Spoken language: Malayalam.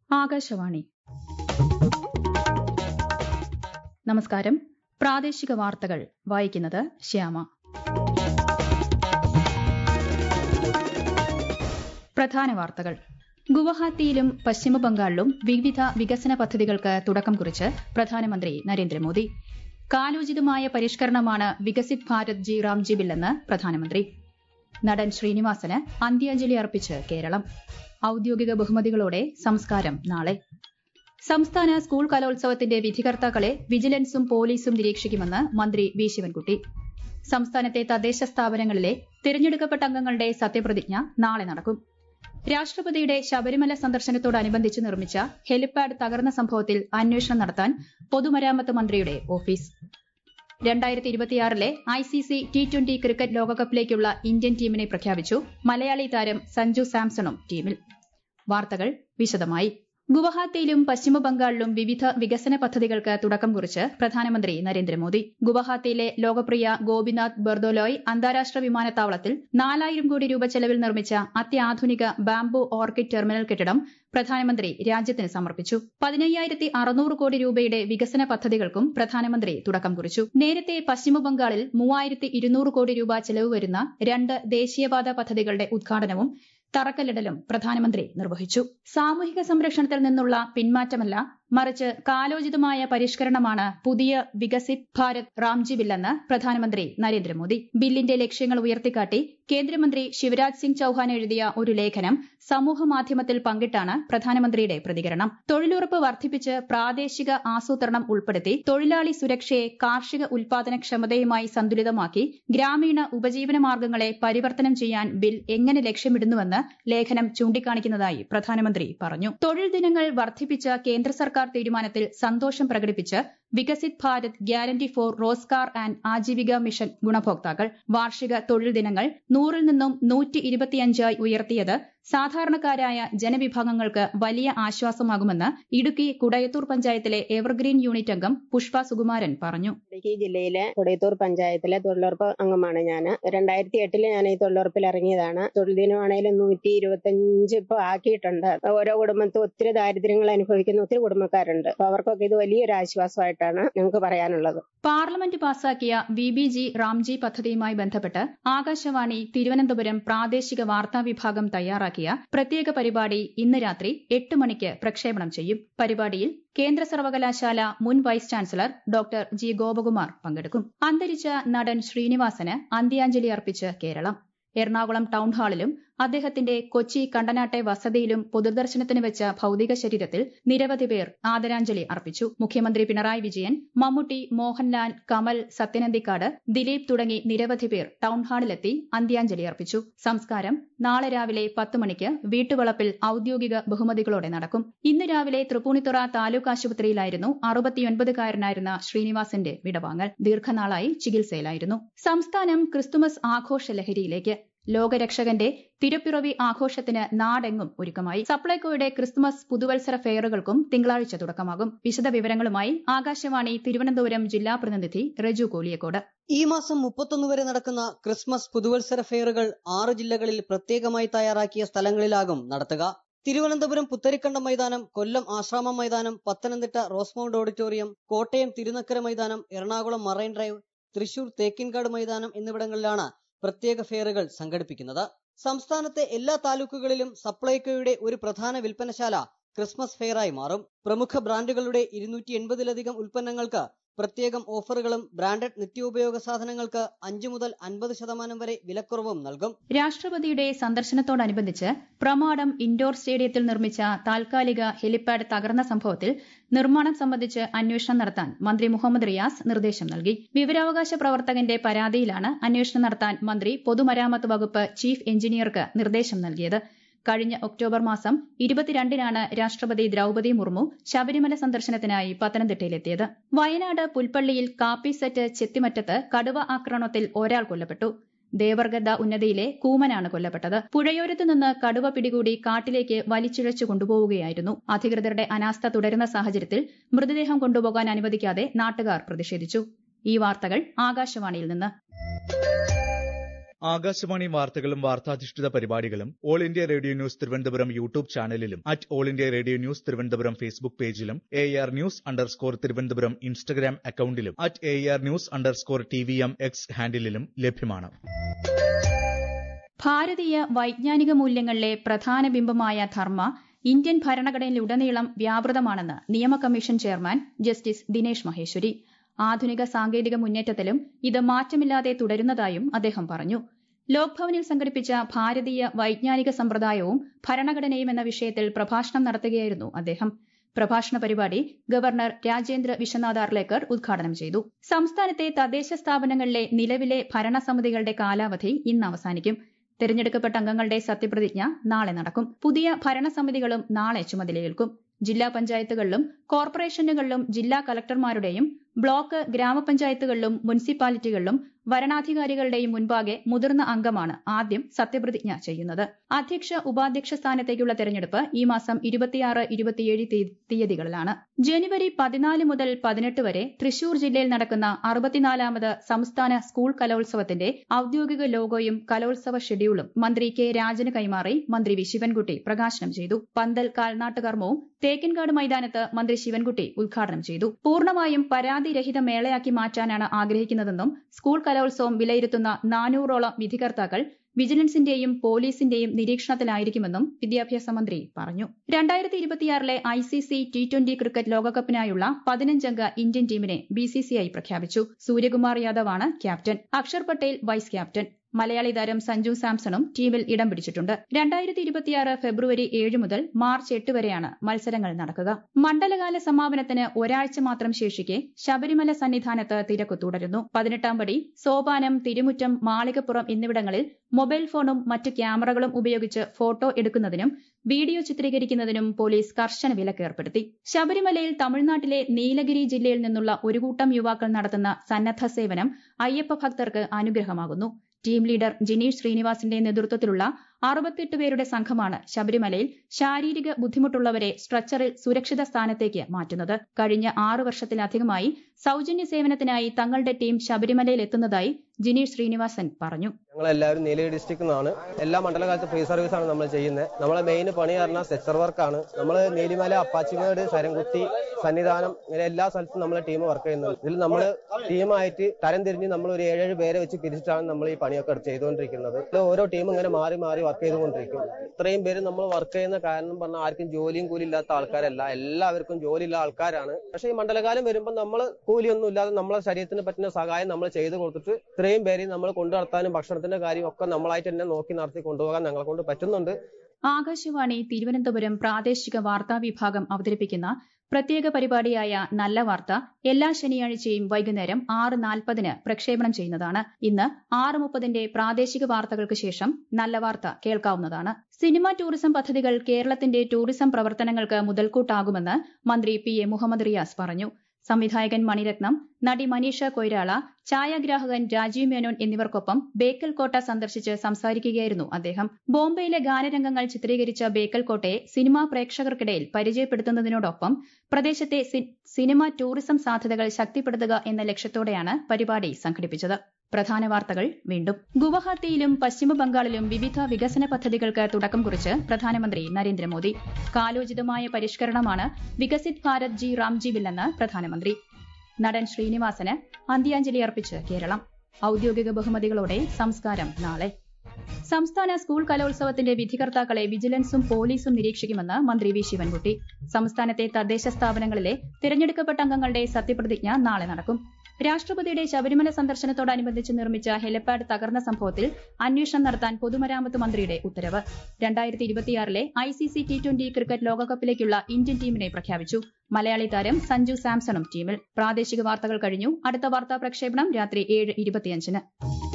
ആകാശവാണി നമസ്കാരം പ്രാദേശിക വാർത്തകൾ വായിക്കുന്നത് ശ്യാമ പ്രധാന വാർത്തകൾ ഗുവഹാത്തിയിലും പശ്ചിമബംഗാളിലും വിവിധ വികസന പദ്ധതികൾക്ക് തുടക്കം കുറിച്ച് പ്രധാനമന്ത്രി നരേന്ദ്രമോദി കാലോചിതമായ പരിഷ്കരണമാണ് വികസിത് ഭാരത് ജി റാംജി ബില്ലെന്ന് പ്രധാനമന്ത്രി നടൻ ശ്രീനിവാസന് അന്ത്യാഞ്ജലി അർപ്പിച്ച് കേരളം ഔദ്യോഗിക ബഹുമതികളോടെ സംസ്കാരം നാളെ സംസ്ഥാന സ്കൂൾ കലോത്സവത്തിന്റെ വിധികർത്താക്കളെ വിജിലൻസും പോലീസും നിരീക്ഷിക്കുമെന്ന് മന്ത്രി വി ശിവൻകുട്ടി സംസ്ഥാനത്തെ തദ്ദേശ സ്ഥാപനങ്ങളിലെ തിരഞ്ഞെടുക്കപ്പെട്ട അംഗങ്ങളുടെ സത്യപ്രതിജ്ഞ നാളെ നടക്കും രാഷ്ട്രപതിയുടെ ശബരിമല സന്ദർശനത്തോടനുബന്ധിച്ച് നിർമ്മിച്ച ഹെലിപാഡ് തകർന്ന സംഭവത്തിൽ അന്വേഷണം നടത്താൻ പൊതുമരാമത്ത് മന്ത്രിയുടെ ഓഫീസ് രണ്ടായിരത്തി ഇരുപത്തിയാറിലെ I C C T twenty cricket ലോകകപ്പിലേക്കുള്ള ഇന്ത്യൻ ടീമിനെ പ്രഖ്യാപിച്ചു മലയാളി താരം സഞ്ജു സാംസണും ടീമിൽ വാർത്തകൾ വിശദമായി ഗുവഹാത്തിയിലും പശ്ചിമബംഗാളിലും വിവിധ വികസന പദ്ധതികൾക്ക് തുടക്കം കുറിച്ച് പ്രധാനമന്ത്രി നരേന്ദ്രമോദി ഗുവഹാത്തിയിലെ ലോകപ്രിയ ഗോപിനാഥ് ബർദോലോയ് അന്താരാഷ്ട്ര വിമാനത്താവളത്തിൽ നാലായിരം കോടി രൂപ ചെലവിൽ നിർമ്മിച്ച അത്യാധുനിക ബാംബു ഓർക്കിഡ് ടെർമിനൽ കെട്ടിടം പ്രധാനമന്ത്രി രാജ്യത്തിന് സമർപ്പിച്ചു പതിനയ്യായിരത്തി അറുന്നൂറ് കോടി രൂപയുടെ വികസന പദ്ധതികൾക്കും പ്രധാനമന്ത്രി തുടക്കം കുറിച്ചു നേരത്തെ പശ്ചിമബംഗാളിൽ മൂവായിരത്തി ഇരുന്നൂറ് കോടി രൂപ ചെലവ് വരുന്ന രണ്ട് ദേശീയപാത പദ്ധതികളുടെ ഉദ്ഘാടനവും തറക്കല്ലിടലും പ്രധാനമന്ത്രി നിർവഹിച്ചു സാമൂഹിക സംരക്ഷണത്തിൽ നിന്നുള്ള പിന്മാറ്റമല്ല മറിച്ച് കാലോചിതമായ പരിഷ്കരണമാണ് പുതിയ വികസിത് ഭാരത് റാംജി ബില്ലെന്ന് പ്രധാനമന്ത്രി നരേന്ദ്രമോദി ബില്ലിന്റെ ലക്ഷ്യങ്ങൾ ഉയർത്തിക്കാട്ടി കേന്ദ്രമന്ത്രി ശിവരാജ് സിംഗ് ചൌഹാൻ എഴുതിയ ഒരു ലേഖനം സമൂഹമാധ്യമത്തിൽ പങ്കിട്ടാണ് പ്രധാനമന്ത്രിയുടെ പ്രതികരണം തൊഴിലുറപ്പ് വർദ്ധിപ്പിച്ച് പ്രാദേശിക ആസൂത്രണം ഉൾപ്പെടുത്തി തൊഴിലാളി സുരക്ഷയെ കാർഷിക ഉൽപാദനക്ഷമതയുമായി സന്തുലിതമാക്കി ഗ്രാമീണ ഉപജീവന മാർഗ്ഗങ്ങളെ പരിവർത്തനം ചെയ്യാൻ ബിൽ എങ്ങനെ ലക്ഷ്യമിടുന്നുവെന്ന് ലേഖനം ചൂണ്ടിക്കാണിക്കുന്നതായി പ്രധാനമന്ത്രി പറഞ്ഞു തൊഴിൽ ദിനങ്ങൾ വർദ്ധിപ്പിച്ച കേന്ദ്ര സർക്കാർ തീരുമാനത്തിൽ സന്തോഷം പ്രകടിപ്പിച്ച് Viksit Bharat guarantee for Rozgar and Ajeevika mission ഗുണഭോക്താക്കൾ വാർഷിക തൊഴിൽ ദിനങ്ങൾ നൂറിൽ നിന്നും നൂറ്റി ഇരുപത്തിയഞ്ചായി ഉയർത്തിയത് സാധാരണക്കാരായ ജനവിഭാഗങ്ങൾക്ക് വലിയ ആശ്വാസമാകുമെന്ന് ഇടുക്കി കുടയത്തൂർ പഞ്ചായത്തിലെ എവർഗ്രീൻ യൂണിറ്റ് അംഗം പുഷ്പ സുകുമാരൻ പറഞ്ഞു ഇടുക്കി ജില്ലയിലെ കൊടയത്തൂർ പഞ്ചായത്തിലെ തൊഴിലുറപ്പ് അംഗമാണ് ഞാൻ രണ്ടായിരത്തി എട്ടില് ഞാൻ ഈ തൊഴിലുറപ്പിൽ ഇറങ്ങിയതാണ് തൊഴിൽ ദിനമാണെങ്കിലും നൂറ്റി ഇരുപത്തഞ്ച് ഇപ്പൊ ആക്കിയിട്ടുണ്ട് ഓരോ കുടുംബത്തും ഒത്തിരി ദാരിദ്ര്യങ്ങൾ അനുഭവിക്കുന്ന ഒത്തിരി കുടുംബക്കാരുണ്ട് അപ്പൊ അവർക്കൊക്കെ ഇത് വലിയൊരു ആശ്വാസമായിട്ടാണ് ഞങ്ങൾക്ക് പറയാനുള്ളത് പാർലമെന്റ് പാസാക്കിയ വി ബി ജി റാംജി പദ്ധതിയുമായി ബന്ധപ്പെട്ട് ആകാശവാണി തിരുവനന്തപുരം പ്രാദേശിക വാർത്താ വിഭാഗം തയ്യാറാക്കിയ പ്രത്യേക പരിപാടി ഇന്ന് രാത്രി എട്ട് മണിക്ക് പ്രക്ഷേപണം ചെയ്യും പരിപാടിയിൽ കേന്ദ്ര സർവകലാശാല മുൻ vice chancellor doctor G Gopakumar പങ്കെടുക്കും അന്തരിച്ച നടൻ ശ്രീനിവാസന് അന്ത്യാഞ്ജലി അർപ്പിച്ച് കേരളം എറണാകുളം ടൌൺ ഹാളിലും അദ്ദേഹത്തിന്റെ കൊച്ചി കണ്ടനാട്ടെ വസതിയിലും പൊതുദർശനത്തിന് വെച്ച ഭൌതിക ശരീരത്തിൽ നിരവധി പേർ ആദരാഞ്ജലി അർപ്പിച്ചു മുഖ്യമന്ത്രി പിണറായി വിജയൻ മമ്മൂട്ടി മോഹൻലാൽ കമൽ സത്യനന്ദിക്കാട് ദിലീപ് തുടങ്ങി നിരവധി പേർ ടൌൺ ഹാളിലെത്തി അന്ത്യാഞ്ജലി അർപ്പിച്ചു സംസ്കാരം നാളെ രാവിലെ പത്ത് മണിക്ക് വീട്ടുവളപ്പിൽ ഔദ്യോഗിക ബഹുമതികളോടെ നടക്കും ഇന്ന് രാവിലെ തൃപ്പൂണിത്തുറ താലൂക്ക് ആശുപത്രിയിലായിരുന്നു അറുപത്തിയൊൻപതുകാരനായിരുന്ന ശ്രീനിവാസന്റെ വിടവാങ്ങൽ ദീർഘനാളായി ചികിത്സയിലായിരുന്നു സംസ്ഥാനം ക്രിസ്തുമസ് ആഘോഷ ലഹരിയിലേക്ക് ലോകരക്ഷകന്റെ തിരുപ്പിറവി ആഘോഷത്തിന് നാടെങ്ങും ഒരുക്കമായി സപ്ലൈകോയുടെ ക്രിസ്തുമസ് പുതുവത്സര ഫെയറുകൾക്കും തിങ്കളാഴ്ച തുടക്കമാകും വിശദ വിവരങ്ങളുമായി ആകാശവാണി തിരുവനന്തപുരം ജില്ലാ പ്രതിനിധി റജു കോലിയക്കോട് ഈ മാസം മുപ്പത്തൊന്ന് വരെ നടക്കുന്ന ക്രിസ്മസ് പുതുവത്സര ഫെയറുകൾ ആറ് ജില്ലകളിൽ പ്രത്യേകമായി തയ്യാറാക്കിയ സ്ഥലങ്ങളിലാകും നടത്തുക തിരുവനന്തപുരം പുത്തരിക്കണ്ടം മൈതാനം കൊല്ലം ആശ്രാമം മൈതാനം പത്തനംതിട്ട റോസ്മൗണ്ട് ഓഡിറ്റോറിയം കോട്ടയം തിരുനക്കര മൈതാനം എറണാകുളം മറൈൻ ഡ്രൈവ് തൃശൂർ തേക്കിൻകാട് മൈതാനം എന്നിവിടങ്ങളിലാണ് പ്രത്യേക ഫെയറുകൾ സംഘടിപ്പിക്കുന്നത് സംസ്ഥാനത്തെ എല്ലാ താലൂക്കുകളിലും സപ്ലൈകോയുടെ ഒരു പ്രധാന വിൽപ്പനശാല ക്രിസ്മസ് ഫെയറായി മാറും പ്രമുഖ ബ്രാൻഡുകളുടെ ഇരുന്നൂറ്റി എൺപതിലധികം ഉൽപ്പന്നങ്ങൾക്ക് പ്രത്യേകം ഓഫറുകളും ബ്രാൻഡഡ് നിത്യോപയോഗ സാധനങ്ങൾക്ക് അഞ്ചു മുതൽ അൻപത് ശതമാനം വരെ വിലക്കുറവും നൽകും രാഷ്ട്രപതിയുടെ സന്ദർശനത്തോടനുബന്ധിച്ച് പ്രമാടം ഇൻഡോർ സ്റ്റേഡിയത്തിൽ നിർമ്മിച്ച താൽക്കാലിക ഹെലിപാഡ് തകർന്ന സംഭവത്തിൽ നിർമ്മാണം സംബന്ധിച്ച് അന്വേഷണം നടത്താൻ മന്ത്രി മുഹമ്മദ് റിയാസ് നിർദ്ദേശം നൽകി വിവരാവകാശ പ്രവർത്തകന്റെ പരാതിയിലാണ് അന്വേഷണം നടത്താൻ മന്ത്രി പൊതുമരാമത്ത് വകുപ്പ് ചീഫ് എഞ്ചിനീയർക്ക് നിർദ്ദേശം നൽകിയത് കഴിഞ്ഞ ഒക്ടോബർ മാസം ഇരുപത്തിരണ്ടിനാണ് രാഷ്ട്രപതി ദ്രൌപതി മുർമു ശബരിമല സന്ദർശനത്തിനായി പത്തനംതിട്ടയിലെത്തിയത് വയനാട് പുൽപ്പള്ളിയിൽ കാപ്പി സെറ്റ് ചെത്തിമറ്റത്ത് കടുവ ആക്രമണത്തിൽ ഒരാൾ കൊല്ലപ്പെട്ടു ദേവർഗദ്ദ ഉന്നതിയിലെ കൂമനാണ് കൊല്ലപ്പെട്ടത് പുഴയോരത്ത് നിന്ന് കടുവ പിടികൂടി കാട്ടിലേക്ക് വലിച്ചിഴച്ചു കൊണ്ടുപോവുകയായിരുന്നു അധികൃതരുടെ അനാസ്ഥ തുടരുന്ന സാഹചര്യത്തിൽ മൃതദേഹം കൊണ്ടുപോകാൻ അനുവദിക്കാതെ നാട്ടുകാർ പ്രതിഷേധിച്ചു ഈ വാർത്തകൾ ആകാശവാണിയിൽ നിന്ന് ആകാശവാണി വാർത്തകളും വാർത്താധിഷ്ഠിത പരിപാടികളും All India Radio news Thiruvananthapuram YouTube ചാനലിലും at All India Radio news Thiruvananthapuram Facebook പേജിലും A R news underscore Thiruvananthapuram Instagram അക്കൌണ്ടിലും at A R news underscore T V M X ഹാൻഡിലും ലഭ്യമാണ് ഭാരതീയ വൈജ്ഞാനിക മൂല്യങ്ങളിലെ പ്രധാന ബിംബമായ ധർമ്മ ഇന്ത്യൻ ഭരണഘടനയിലുടനീളം വ്യാപൃതമാണെന്ന് നിയമ commission chairman justice Dinesh Maheshwari ആധുനിക സാങ്കേതിക മുന്നേറ്റത്തിലും ഇത് മാറ്റമില്ലാതെ തുടരുന്നതായും അദ്ദേഹം പറഞ്ഞു ലോക്ഭവനിൽ സംഘടിപ്പിച്ച ഭാരതീയ വൈജ്ഞാനിക സമ്പ്രദായവും ഭരണഘടനയും എന്ന വിഷയത്തിൽ പ്രഭാഷണം നടത്തുകയായിരുന്നു അദ്ദേഹം പ്രഭാഷണ പരിപാടി ഗവർണർ രാജേന്ദ്ര വിശ്വനാഥ് അർലേക്കർ ഉദ്ഘാടനം ചെയ്തു സംസ്ഥാനത്തെ തദ്ദേശ സ്ഥാപനങ്ങളിലെ നിലവിലെ ഭരണസമിതികളുടെ കാലാവധി ഇന്ന് അവസാനിക്കും തെരഞ്ഞെടുക്കപ്പെട്ട അംഗങ്ങളുടെ സത്യപ്രതിജ്ഞ നാളെ നടക്കും പുതിയ ഭരണസമിതികളും നാളെ ചുമതലയേൽക്കും ജില്ലാ പഞ്ചായത്തുകളിലും കോർപ്പറേഷനുകളിലും ജില്ലാ കളക്ടർമാരുടെയും ബ്ലോക്ക് ഗ്രാമപഞ്ചായത്തുകളിലും മുനിസിപ്പാലിറ്റികളിലും വരണാധികാരികളുടെയും മുൻപാകെ മുതിർന്ന അംഗമാണ് ആദ്യം സത്യപ്രതിജ്ഞ ചെയ്യുന്നത് അധ്യക്ഷ ഉപാധ്യക്ഷ സ്ഥാനത്തേക്കുള്ള തെരഞ്ഞെടുപ്പ് ഈ മാസം ഇരുപത്തിയാറ് ഇരുപത്തിയേഴ് തീയതികളിലാണ് ജനുവരി പതിനാല് മുതൽ പതിനെട്ട് വരെ തൃശൂർ ജില്ലയിൽ നടക്കുന്ന അറുപത്തിനാലാമത് സംസ്ഥാന സ്കൂൾ കലോത്സവത്തിന്റെ ഔദ്യോഗിക ലോഗോയും കലോത്സവ ഷെഡ്യൂളും മന്ത്രി കെ രാജന് കൈമാറി മന്ത്രി വി ശിവൻകുട്ടി പ്രകാശനം ചെയ്തു പന്തൽ കാൽനാട്ട് കർമ്മവും തേക്കിൻകാട് മൈതാനത്ത് മന്ത്രി ശിവൻകുട്ടി ഉദ്ഘാടനം ചെയ്തു പൂർണ്ണമായും പരാതിരഹിത മേളയാക്കി മാറ്റാനാണ് ആഗ്രഹിക്കുന്നതെന്നും സ്കൂൾ കലോത്സവം വിലയിരുത്തുന്ന നാനൂറോളം വിധികർത്താക്കൾ വിജിലൻസിന്റെയും പോലീസിന്റെയും നിരീക്ഷണത്തിലായിരിക്കുമെന്നും വിദ്യാഭ്യാസ മന്ത്രി പറഞ്ഞു രണ്ടായിരത്തി ഇരുപത്തിയാറിലെ I C C T twenty cricket ലോകകപ്പിനായുള്ള പതിനഞ്ചംഗ ഇന്ത്യൻ ടീമിനെ ബി സി സി ഐ പ്രഖ്യാപിച്ചു സൂര്യകുമാർ യാദവാണ് captain Akshar Patel vice captain Malayali താരം സഞ്ജു സാംസണും ടീമിൽ ഇടം പിടിച്ചിട്ടുണ്ട് രണ്ടായിരത്തി ഇരുപത്തിയാറ് ഫെബ്രുവരി ഏഴ് മുതൽ മാർച്ച് എട്ട് വരെയാണ് മത്സരങ്ങൾ നടക്കുക മണ്ഡലകാല സമാപനത്തിന് ഒരാഴ്ച മാത്രം ശേഷിക്കെ ശബരിമല സന്നിധാനത്ത് തിരക്ക് തുടരുന്നു പതിനെട്ടാം പടി സോപാനം തിരുമുറ്റം മാളികപ്പുറം എന്നിവിടങ്ങളിൽ മൊബൈൽ ഫോണും മറ്റ് ക്യാമറകളും ഉപയോഗിച്ച് ഫോട്ടോ എടുക്കുന്നതിനും വീഡിയോ ചിത്രീകരിക്കുന്നതിനും പോലീസ് കർശന വിലക്ക് ഏർപ്പെടുത്തി ശബരിമലയിൽ തമിഴ്നാട്ടിലെ നീലഗിരി ജില്ലയിൽ നിന്നുള്ള ഒരു കൂട്ടം യുവാക്കൾ നടത്തുന്ന സന്നദ്ധ സേവനം അയ്യപ്പ ഭക്തർക്ക് അനുഗ്രഹമാകുന്നു ടീം ലീഡർ ജിനീഷ് ശ്രീനിവാസിന്റെ നേതൃത്വത്തിലുള്ള അറുപത്തെട്ട് പേരുടെ സംഘമാണ് ശബരിമലയിൽ ശാരീരിക ബുദ്ധിമുട്ടുള്ളവരെ സ്ട്രെച്ചറിൽ സുരക്ഷിത സ്ഥാനത്തേക്ക് മാറ്റുന്നത് കഴിഞ്ഞ ആറു വർഷത്തിലധികമായി സൌജന്യ സേവനത്തിനായി തങ്ങളുടെ ടീം ശബരിമലയിൽ എത്തുന്നതായി ജിനീഷ് ശ്രീനിവാസൻ പറഞ്ഞു ഞങ്ങളെല്ലാവരും നീലഗിരി ഡിസ്ട്രിക്റ്റിൽ നിന്നാണ് എല്ലാ മണ്ഡലകാലത്ത് ഫ്രീ സർവീസ് ആണ് നമ്മൾ ചെയ്യുന്നത് നമ്മളെ മെയിൻ പണി പറഞ്ഞാൽ സെച്ചർ വർക്കാണ് നമ്മൾ നീലിമല അപ്പാച്ചിമേട് ശരംകുത്തി സന്നിധാനം ഇങ്ങനെ എല്ലാ സ്ഥലത്തും നമ്മളെ ടീം വർക്ക് ചെയ്യുന്നുണ്ട് ഇതിൽ നമ്മൾ ടീമായിട്ട് തരം തിരിഞ്ഞ് നമ്മൾ ഒരു ഏഴേഴ് പേരെ വെച്ച് പിരിച്ചിട്ടാണ് നമ്മൾ ഈ പണിയൊക്കെ ചെയ്തുകൊണ്ടിരിക്കുന്നത് ഇതിൽ ഓരോ ടീം ഇങ്ങനെ മാറി മാറി വർക്ക് ചെയ്തുകൊണ്ടിരിക്കും ഇത്രയും പേര് നമ്മൾ വർക്ക് ചെയ്യുന്ന കാരണം പറഞ്ഞാൽ ആർക്കും ജോലിയും കൂലി ഇല്ലാത്ത ആൾക്കാരല്ല എല്ലാവർക്കും ജോലിയുള്ള ആൾക്കാരാണ് പക്ഷേ ഈ മണ്ഡലകാലം വരുമ്പോൾ നമ്മൾ കൂലിയൊന്നും ഇല്ലാതെ നമ്മളെ ശരീരത്തിന് പറ്റുന്ന സഹായം നമ്മൾ ചെയ്തു കൊടുത്തിട്ട് ഇത്രയും പേരെ നമ്മൾ കൊണ്ടു നടത്താനും ഭക്ഷണത്തിന്റെ കാര്യം ഒക്കെ നമ്മളായിട്ട് തന്നെ നോക്കി നടത്തി കൊണ്ടുപോകാൻ ഞങ്ങളെ കൊണ്ട് പറ്റുന്നുണ്ട് ആകാശവാണി തിരുവനന്തപുരം പ്രാദേശിക വാർത്താ വിഭാഗം അവതരിപ്പിക്കുന്ന പ്രത്യേക പരിപാടിയായ നല്ല വാർത്ത എല്ലാ ശനിയാഴ്ചയും വൈകുന്നേരം ആറ് നാൽപ്പതിന് പ്രക്ഷേപണം ചെയ്യുന്നതാണ് ഇന്ന് ആറ് മുപ്പതിന്റെ പ്രാദേശിക വാർത്തകൾക്ക് ശേഷം നല്ല വാർത്ത കേൾക്കാവുന്നതാണ് സിനിമ ടൂറിസം പദ്ധതികൾ കേരളത്തിന്റെ ടൂറിസം പ്രവർത്തനങ്ങൾക്ക് മുതൽക്കൂട്ടാകുമെന്ന് മന്ത്രി പി എ മുഹമ്മദ് റിയാസ് പറഞ്ഞു സംവിധായകൻ മണിരത്നം നടി മനീഷ കൊയ്രാള ഛായാഗ്രാഹകൻ രാജീവ് മേനോൻ എന്നിവർക്കൊപ്പം ബേക്കൽ കോട്ട സന്ദർശിച്ച് സംസാരിക്കുകയായിരുന്നു അദ്ദേഹം ബോംബെയിലെ ഗാനരംഗങ്ങൾ ചിത്രീകരിച്ച ബേക്കൽ കോട്ടയെ സിനിമാ പ്രേക്ഷകർക്കിടയിൽ പരിചയപ്പെടുത്തുന്നതിനോടൊപ്പം പ്രദേശത്തെ സിനിമ ടൂറിസം സാധ്യതകൾ ശക്തിപ്പെടുത്തുക എന്ന ലക്ഷ്യത്തോടെയാണ് പരിപാടി സംഘടിപ്പിച്ചത് പ്രധാന വാർത്തകൾ വീണ്ടും ഗുവഹാത്തിയിലും പശ്ചിമ ബംഗാളിലും വിവിധ വികസന പദ്ധതികൾക്ക് തുടക്കം കുറിച്ച് പ്രധാനമന്ത്രി നരേന്ദ്രമോദി കാലോചിതമായ പരിഷ്കരണമാണ് വികസിത് ഭാരത് ജി റാംജി ബില്ലെന്ന് പ്രധാനമന്ത്രി നടൻ ശ്രീനിവാസന് അന്ത്യാഞ്ജലി അർപ്പിച്ച് കേരളം ഔദ്യോഗിക ബഹുമതികളോടെ സംസ്കാരം നാളെ സംസ്ഥാന സ്കൂൾ കലോത്സവത്തിന്റെ വിധികർത്താക്കളെ വിജിലൻസും പോലീസും നിരീക്ഷിക്കുമെന്ന് മന്ത്രി വി ശിവൻകുട്ടി സംസ്ഥാനത്തെ തദ്ദേശ സ്ഥാപനങ്ങളിലെ തിരഞ്ഞെടുക്കപ്പെട്ട അംഗങ്ങളുടെ സത്യപ്രതിജ്ഞ നാളെ നടക്കും രാഷ്ട്രപതിയുടെ ശബരിമല സന്ദർശനത്തോടനുബന്ധിച്ച് നിർമ്മിച്ച ഹെലിപാഡ് തകർന്ന സംഭവത്തിൽ അന്വേഷണം നടത്താൻ പൊതുമരാമത്ത് മന്ത്രിയുടെ ഉത്തരവ് രണ്ടായിരത്തി ഇരുപത്തിയാറിലെ I C C T twenty cricket ലോകകപ്പിലേക്കുള്ള ഇന്ത്യൻ ടീമിനെ പ്രഖ്യാപിച്ചു മലയാളി താരം സഞ്ജു സാംസണും ടീമിൽ പ്രാദേശിക വാർത്തകൾ കഴിഞ്ഞു അടുത്ത വാർത്താ പ്രക്ഷേപണം രാത്രി ഏഴ് ഇരുപത്തിയഞ്ചിന്